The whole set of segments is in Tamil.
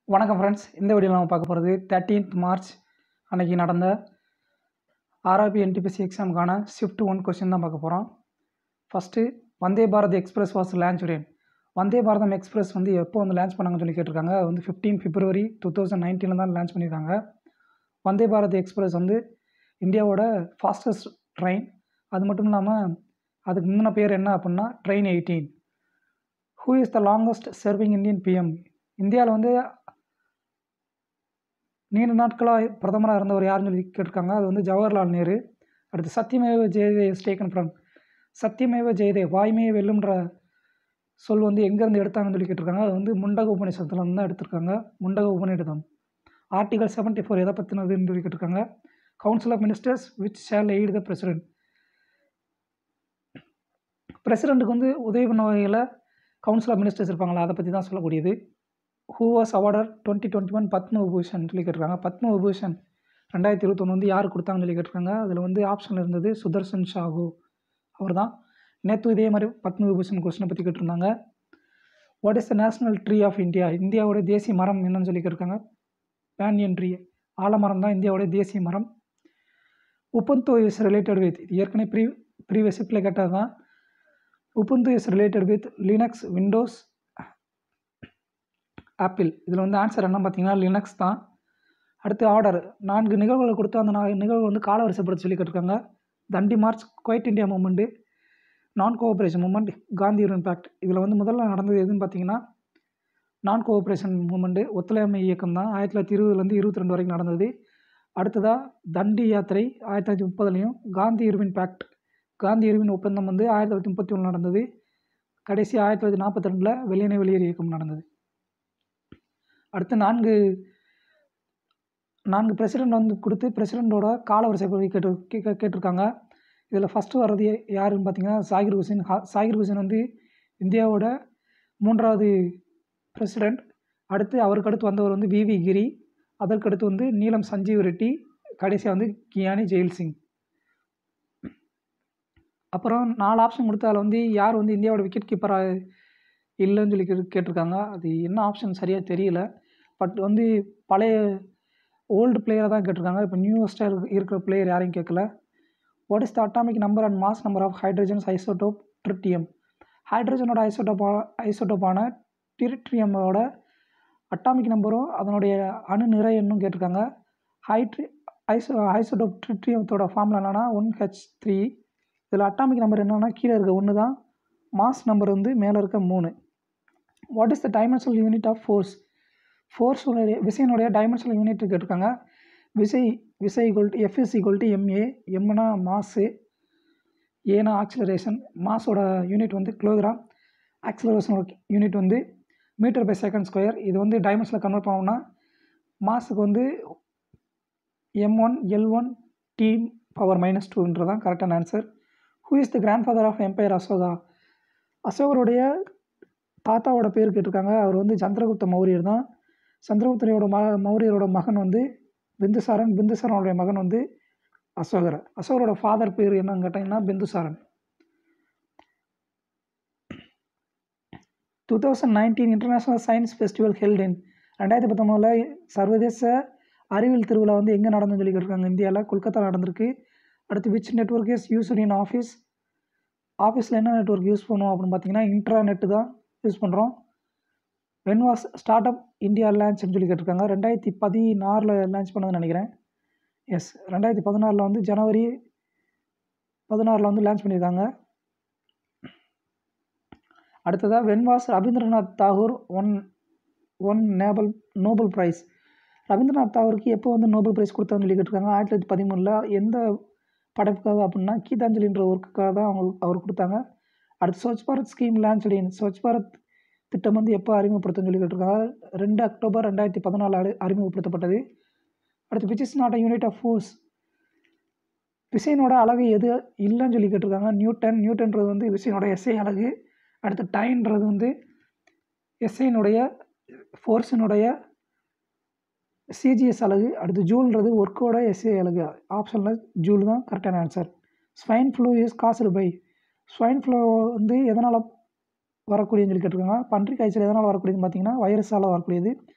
வணக்கம் ஃப்ரெண்ட்ஸ் இந்த வீடியோவில் நம்ம பார்க்க போகிறது தேர்ட்டீன்த் மார்ச் அன்னைக்கு நடந்த ஆர்ஆர்பி என்டிபிசி எக்ஸாமுக்கான ஷிஃப்ட் ஒன் கொஸ்டின் தான் பார்க்க போகிறோம் first Vande Bharat express was launch உடன் வந்தே பாரதம் எக்ஸ்பிரஸ் வந்து எப்போ வந்து லான்ச் பண்ணாங்கன்னு சொல்லி கேட்டிருக்காங்க அது வந்து ஃபிஃப்டீன் பிப்ரவரி டூ தௌசண்ட் நைன்டீனில் தான் லான்ச் பண்ணியிருக்காங்க வந்தே பாரத் எக்ஸ்பிரஸ் வந்து இந்தியாவோட ஃபாஸ்டஸ்ட் ட்ரெயின் அது மட்டும் இல்லாமல் அதுக்கு முந்தின பேர் என்ன அப்படின்னா train eighteen who is the longest serving Indian PM இந்தியாவில் வந்து நீண்ட நாட்களாக பிரதமராக இருந்தவர் யாருன்னு சொல்லி கேட்டிருக்காங்க அது வந்து ஜவஹர்லால் நேரு அடுத்து சத்தியமேவ ஜெயதே ஸ்டேக்கன் ஃப்ரம் சத்தியமேவ ஜெயதே வாய்மையை வெல்லுன்ற சொல் வந்து எங்கேருந்து எடுத்தாங்கன்னு சொல்லி கேட்டிருக்காங்க அது வந்து முண்டக உபநிஷத்தில் இருந்து தான் எடுத்திருக்காங்க Mundaka Upanishad article seventy four எதை பற்றினதுன்னு சொல்லி கேட்டிருக்காங்க council of ministers which shall aid the president பிரசிடெண்ட்டுக்கு வந்து உதவி பண்ண வகையில் கவுன்சில் ஆஃப் மினிஸ்டர்ஸ் இருப்பாங்களா அதை பற்றி தான் சொல்லக்கூடியது who was awarder twenty twenty one Padma Vibhushan சொல்லி கேட்டிருக்காங்க பத்ம விபூஷன் ரெண்டாயிரத்தி இருபத்தொன்று வந்து யார் கொடுத்தாங்கன்னு சொல்லி கேட்டிருக்காங்க அதில் வந்து ஆப்ஷன் இருந்தது சுதர்சன் ஷாகு அவர் தான் நேற்று இதே மாதிரி பத்ம விபூஷன் கொஸ்டினை பற்றி கேட்டிருந்தாங்க what is the national tree of India இந்தியாவோட தேசிய மரம் என்னன்னு சொல்லி கேட்டிருக்காங்க பேனியன் ட்ரீ ஆலமரம் தான் இந்தியாவோட தேசிய மரம் உப்பந்தோ இஸ் ரிலேட்டட் வித் இது ஏற்கனவே ப்ரீ ப்ரீவியஸ் இப்பில் கேட்டது தான் Ubuntu is related with Linux Windows Apple இதில் வந்து ஆன்சர் என்ன பார்த்தீங்கன்னா லினக்ஸ் தான் அடுத்து ஆர்டர் நான்கு நிகழ்வுகளை கொடுத்து அந்த நாலு நிகழ்வு வந்து கால வரிசைப்படுத்த சொல்லி கேட்டிருக்காங்க Dandi march quit India movement non cooperation movement Gandhi impact இதில் வந்து முதல்ல நடந்தது எதுன்னு பார்த்தீங்கன்னா நான் கோஆப்ரேஷன் மூமெண்ட்டு ஒத்துழையாமை இயக்கம் தான் ஆயிரத்தி தொள்ளாயிரத்தி இருபதுலேருந்து இருபத்தி ரெண்டு வரைக்கும் நடந்தது அடுத்ததாக தண்டி யாத்திரை ஆயிரத்தி தொள்ளாயிரத்தி முப்பதுலேயும் Gandhi Irwin pact Gandhi Irwin ஒப்பந்தம் வந்து ஆயிரத்தி தொள்ளாயிரத்தி முப்பத்தி ஒன்று நடந்தது கடைசி ஆயிரத்தி தொள்ளாயிரத்தி நாற்பத்தி ரெண்டில் வெளியினை வெளியேறு இயக்கம் நடந்தது அடுத்து நான்கு நான்கு பிரசிடெண்ட் வந்து கொடுத்து பிரசிடெண்ட்டோட கால வரிசை கேட்டு கே- கேட்டிருக்காங்க இதில் ஃபஸ்ட்டு வர்றது யாருன்னு பார்த்தீங்கன்னா சாகிர் ஹுசேன் ஹா- சாகிர் ஹுசேன் வந்து இந்தியாவோட மூன்றாவது பிரசிடெண்ட் அடுத்து அவருக்கு அடுத்து வந்தவர் வந்து விவி கிரி அதற்கடுத்து வந்து நீலம் சஞ்சீவ் ரெட்டி கடைசியாக வந்து கியானி ஜெயில் சிங் அப்புறம் நாலு ஆப்ஷன் கொடுத்து அதில் வந்து யார் வந்து இந்தியாவோட விக்கெட் கீப்பராக இல்லைன்னு சொல்லி கேட்டு கேட்டிருக்காங்க அது என்ன ஆப்ஷன் சரியாக தெரியல பட் வந்து பழைய ஓல்டு பிளேயரை தான் கேட்டிருக்காங்க இப்போ நியூவஸ்டாக இருக்கிற பிளேயர் யாரையும் கேட்கல what is the atomic number and mass number of hydrogen's isotope tritium ஹைட்ரஜனோட ஐசோடோப்பா ஐசோடோப்பான டிரிட்ரியமோட அட்டாமிக் நம்பரும் அதனுடைய அணு நிறை எண்ணும் கேட்டிருக்காங்க ஹைட்ரி ஐசோ ஐசோடோப் ட்ரிட்ரியத்தோட ஃபார்முலா என்னன்னா ஒன் ஹெச் த்ரீ இதில் அட்டாமிக் நம்பர் என்னன்னா கீழே இருக்க ஒன்று தான் மாஸ் நம்பர் வந்து மேலே இருக்க மூணு what is the dimensional unit of force ஃபோர்ஸுடைய விசையினுடைய டைமென்ஷனல் யூனிட் கேட்டிருக்காங்க விசை விசை equal to F is equal to M A எம்னா மாஸு ஏனா ஆக்சிலரேஷன் மாஸோட யூனிட் வந்து கிலோகிராம் ஆக்சிலரேஷனோட யூனிட் வந்து மீட்டர் பை செகண்ட் ஸ்கொயர் இது வந்து டைமென்ஷனில் கன்வெர்ட் பண்ணோம்னா மாஸுக்கு வந்து M one L one T power minus டூன்றது தான் கரெக்டான answer who is the grand father of empire Ashoka அசோகருடைய தாத்தாவோட பேர் கேட்டிருக்காங்க அவர் வந்து சந்திரகுப்த மௌரியர் தான் சந்திரகுப்தரையோட ம மௌரியரோட மகன் வந்து பிந்துசாரன் பிந்துசாரனுடைய மகன் வந்து அசோகர் அசோகரோட ஃபாதர் பேர் என்னன்னு கேட்டிங்கன்னா பிந்துசாரன் two thousand nineteen international science festival held in ரெண்டாயிரத்தி பத்தொம்போதில் சர்வதேச அறிவியல் திருவிழா வந்து எங்கே நடந்துன்னு சொல்லி கேட்டிருக்காங்க இந்தியாவில் கொல்கத்தா நடந்திருக்கு அடுத்து which network is used in office ஆஃபீஸில் என்ன நெட்ஒர்க் யூஸ் பண்ணுவோம் அப்படின்னு பார்த்தீங்கன்னா இன்ட்ரா நெட்டு தான் யூஸ் பண்ணுறோம் when was start up India லான்ச்னு சொல்லி கேட்டிருக்காங்க ரெண்டாயிரத்தி பதினாறில் லான்ச் பண்ணதுன்னு நினைக்கிறேன் எஸ் ரெண்டாயிரத்தி பதினாறில் வந்து ஜனவரி பதினாறில் வந்து லான்ச் பண்ணியிருக்காங்க அடுத்ததாக when was Rabindranath Tagore won won Nobel Nobel prize Rabindranath தாகூருக்கு எப்போ வந்து நோபல் ப்ரைஸ் கொடுத்தாங்கன்னு சொல்லி கேட்டிருக்காங்க ஆயிரத்தி தொள்ளாயிரத்தி பதிமூணில் எந்த படைப்புக்காக அப்படின்னா கீதாஞ்சலின்ற ஒர்க்குக்காக தான் அவங்க அவர் கொடுத்தாங்க அடுத்து Swachh Bharat scheme launch in Swachh Bharat திட்டம் வந்து எப்போ அறிமுகப்படுத்துன்னு சொல்லி கேட்டிருக்காங்க ரெண்டு அக்டோபர் ரெண்டாயிரத்தி பதினாலு அறி- அறிமுகப்படுத்தப்பட்டது அடுத்து which is not a unit of force விசையினோட அழகு எது இல்லைன்னு சொல்லி கேட்டிருக்காங்க நியூட்டன் நியூட்டன்றது வந்து விசையினோட எஸ்ஐ அழகு அடுத்து டைன்றது வந்து எஸ்ஐனுடைய ஃபோர்ஸினுடைய சிஜிஎஸ் அலகு அடுத்து ஜூல்ன்றது ஒர்க்கோட எஸ்ஏ அலகு ஆப்ஷனில் ஜூல் தான் கரெக்டான answer swine flu is caused by swine flu வந்து எதனால் வரக்கூடியதுன்னு சொல்லி கேட்டிருக்காங்க பன்றி காய்ச்சல் எதனால் வரக்கூடியதுன்னு பார்த்தீங்கன்னா வைரஸால் வரக்கூடியது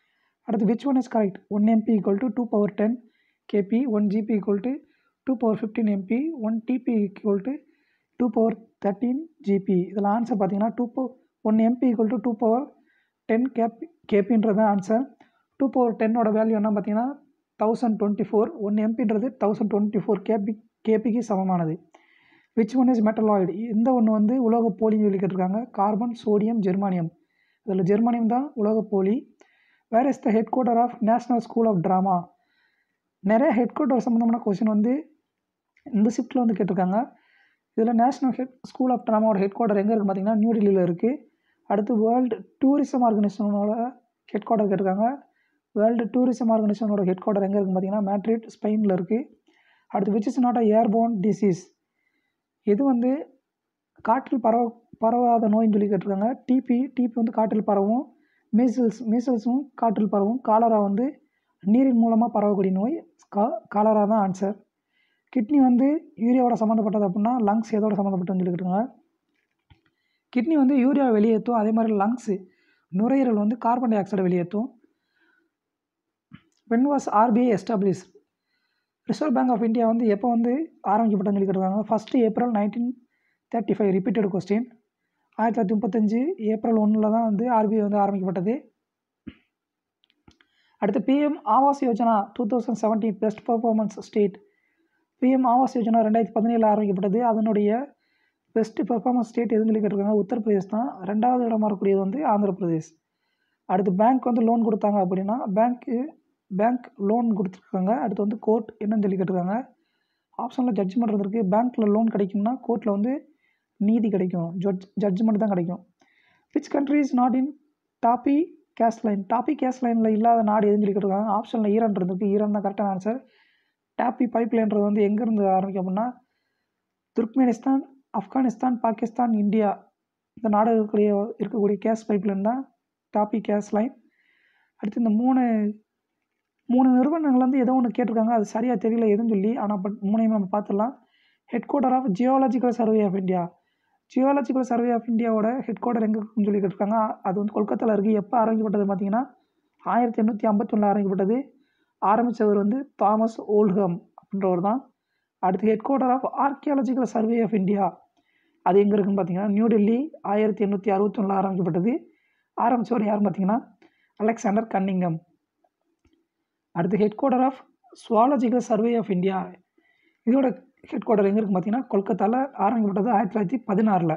அடுத்து which one is correct one MB equal to two power ten KB one GB equal to two power fifteen MB one TB equal to two power thirteen GB இதில் ஆன்சர் பார்த்தீங்கன்னா two power one MB equal to two power ten KB கேபின்றது தான் ஆன்சர் டூ பவர் டென்னோட வேல்யூ என்ன பார்த்தீங்கன்னா தௌசண்ட் டுவெண்ட்டி ஃபோர் ஒன் எம்பின்றது தௌசண்ட் டுவெண்ட்டி ஃபோர் கேபி கேபிக்கு சமமானது விச் ஒன் இஸ் மெட்டலாய்டு இந்த ஒன்று வந்து உலோக போலின்னு சொல்லி கேட்டிருக்காங்க கார்பன் சோடியம் ஜெர்மானியம் இதில் ஜெர்மானியம் தான் உலோக போலி where is the head quarter of national school of drama நிறைய ஹெட் குவார்ட்டர் சம்மந்தமான கொஸ்டின் வந்து இந்த ஷிஃப்ட்டில் வந்து கேட்டிருக்காங்க இதில் நேஷ்னல் ஹெட் ஸ்கூல் ஆஃப் ட்ராமாவோட ஹெட் குவார்ட்டர் எங்கே இருக்குது பார்த்தீங்கன்னா நியூ டெல்லியில் இருக்குது அடுத்து வேர்ல்டு டூரிசம் ஆர்கனைசேஷனோட ஹெட் குவார்ட்டர் கேட்டிருக்காங்க வேர்ல்டு டூரிசம் ஆர்கனைசேஷனோட ஹெட் குவார்ட்டர் எங்கே இருக்குது பார்த்தீங்கன்னா மேட்ரிட் ஸ்பெயினில் இருக்குது அடுத்து which is not a airborne disease இது வந்து காற்றில் பரவ பரவாத நோயின்னு சொல்லி கேட்டிருக்காங்க டிபி டிபி வந்து காற்றில் பரவும் மீசல்ஸ் மீசல்ஸும் காற்றில் பரவும் காலரா வந்து நீரின் மூலமாக பரவக்கூடிய நோய் கா காலரா தான் ஆன்சர் கிட்னி வந்து யூரியாவோட சம்மந்தப்பட்டது அப்படின்னா லங்ஸ் எதோட சம்மந்தப்பட்டதுன்னு சொல்லி கேட்டிருக்காங்க கிட்னி வந்து யூரியா வெளியேற்றும் அதே மாதிரி லங்ஸு நுரையீரல் வந்து கார்பன் டை ஆக்சைடை வெளியேற்றும் when was RBI establish reserve bank of India வந்து எப்போ வந்து ஆரம்பிக்கப்பட்டதுன்னு சொல்லி கேட்டிருக்காங்க first April nineteen thirty five repeated question ஆயிரத்தி தொள்ளாயிரத்தி முப்பத்தஞ்சு ஏப்ரல் ஒன்றில் தான் வந்து ஆர்பிஐ வந்து ஆரம்பிக்கப்பட்டது அடுத்து PM Awas Yojana two thousand seventeen best performance state PM Awas Yojana ரெண்டாயிரத்தி பதினேழில் ஆரம்பிக்கப்பட்டது அதனுடைய பெஸ்ட் பெர்ஃபார்மன்ஸ் ஸ்டேட் எதுன்னு சொல்லி கேட்டிருக்காங்க உத்தரப்பிரதேஷ் தான் ரெண்டாவது இடம் வரக்கூடியது வந்து ஆந்திர பிரதேஷ் அடுத்து பேங்க் வந்து லோன் கொடுத்தாங்க அப்படின்னா பேங்க்கு பேங்க் லோன் கொடுத்துருக்காங்க அடுத்து வந்து கோர்ட் என்னன்னு சொல்லி கேட்டிருக்காங்க ஆப்ஷனில் ஜட்ஜ்மெண்ட் இருந்திருக்கு பேங்க்கில் லோன் கிடைக்கும்னா கோர்ட்டில் வந்து நீதி கிடைக்கும் ஜட்ஜ் ஜட்ஜ்மெண்ட் தான் கிடைக்கும் which country is not in TAPI gas line TAPI gas லைனில் இல்லாத நாடு எதுன்னு சொல்லி கேட்டிருக்காங்க ஆப்ஷனில் ஈரான் இருந்திருக்கு ஈரான் தான் கரெக்டான ஆன்சர் டாப்பி பைப் லைன்றது வந்து எங்கேருந்து ஆரம்பிக்கும் அப்படின்னா துர்க்மெனிஸ்தான் ஆப்கானிஸ்தான் பாகிஸ்தான் இந்தியா இந்த நாடுகளுக்குரிய இருக்கக்கூடிய கேஸ் பைப் லைன் தான் டாப்பி கேஸ் லைன் அடுத்து இந்த மூணு மூணு நிறுவனங்கள் வந்து ஏதோ ஒன்று கேட்டிருக்காங்க அது சரியாக தெரியல எதுன்னு சொல்லி ஆனால் பட் மூணையும் நம்ம பார்த்துடலாம் head quarter of geological survey of India geological survey of இந்தியாவோட ஹெட் குவார்ட்டர் எங்கே இருக்குன்னு சொல்லி கேட்டிருக்காங்க அது வந்து கொல்கத்தாவில் இருக்குது எப்போ ஆரம்பிக்கப்பட்டது பார்த்தீங்கன்னா ஆயிரத்தி எண்ணூற்றி ஐம்பத்தொன்னில் ஆரம்பிக்கப்பட்டது ஆரம்பித்தவர் வந்து தாமஸ் ஓல்ஹம் அப்படின்றவர் தான் அடுத்து head quarter of archaeological survey of India அது எங்கே இருக்குன்னு பார்த்தீங்கன்னா நியூ டெல்லி ஆயிரத்தி எண்ணூற்றி அறுபத்தொன்னில் ஆரம்பிக்கப்பட்டது ஆரம்பித்தவர் யாருன்னு பார்த்தீங்கன்னா அலெக்சாண்டர் கன்னிங்கம் அடுத்து head quarter of zoological survey of India இதோட ஹெட் குவார்ட்டர் எங்கே இருக்குது பார்த்தீங்கன்னா கொல்கத்தாவில் ஆரம்பிக்கப்பட்டது ஆயிரத்தி தொள்ளாயிரத்தி பதினாறில்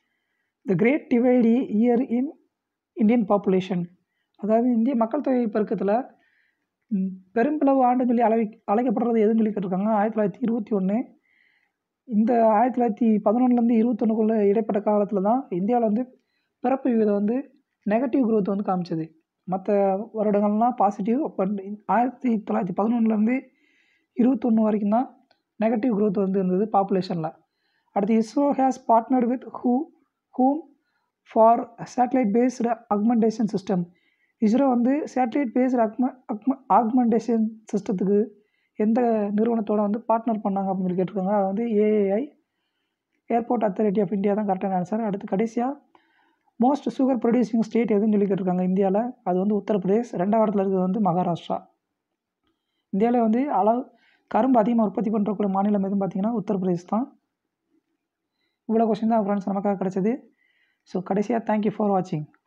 the great divide year in Indian population அதாவது இந்திய மக்கள் தொகை பெருக்கத்தில் ம், பெரும்பிளவு ஆண்டுன்னு சொல்லி அழை அழைக்கப்படுறது எதுன்னு சொல்லி கேட்டிருக்காங்க ஆயிரத்தி தொள்ளாயிரத்தி இருபத்தி ஒன்று இந்த ஆயிரத்தி தொள்ளாயிரத்தி பதினொன்றுலேருந்து இருபத்தொன்னுக்குள்ளே இடைப்பட்ட காலத்தில் தான் இந்தியாவில் வந்து பிறப்பு விகிதம் வந்து நெகட்டிவ் growth வந்து காமிச்சது மற்ற வருடங்கள்லாம் பாசிட்டிவ் பட் ஆயிரத்தி தொள்ளாயிரத்தி பதினொன்றுலேருந்து இருபத்தொன்று வரைக்கும் தான் நெகட்டிவ் growth வந்து இருந்தது பாப்புலேஷனில் அடுத்து ISRO has partnered with who whom for satellite based augmentation system ISRO வந்து சேட்டலைட் பேஸ்டு அக்ம அக்ம ஆக்மெண்டேஷன் சிஸ்டத்துக்கு எந்த நிறுவனத்தோட வந்து பார்ட்னர் பண்ணாங்க அப்படின்னு சொல்லி கேட்டிருக்காங்க அது வந்து AAI airport authority of India தான் கரெக்டான ஆன்சர் அடுத்து கடைசியாக மோஸ்ட் சுகர் ப்ரொடியூசிங் ஸ்டேட் எதுன்னு சொல்லி கேட்டிருக்காங்க இந்தியாவில் அது வந்து உத்தரப்பிரதேஷ் ரெண்டாவது இடத்துல இருக்கிறது வந்து மகாராஷ்டிரா இந்தியாவில் வந்து அளவு கரும்பு அதிகமாக உற்பத்தி பண்ணுறக்கூடிய மாநிலம் எதுன்னு பார்த்தீங்கன்னா உத்தரப்பிரதேஷ் தான் இவ்வளோ கொஸ்டின் தான் ஃப்ரெண்ட்ஸ் நமக்காக கிடச்சிது ஸோ கடைசியாக தேங்க்யூ ஃபார் வாட்சிங்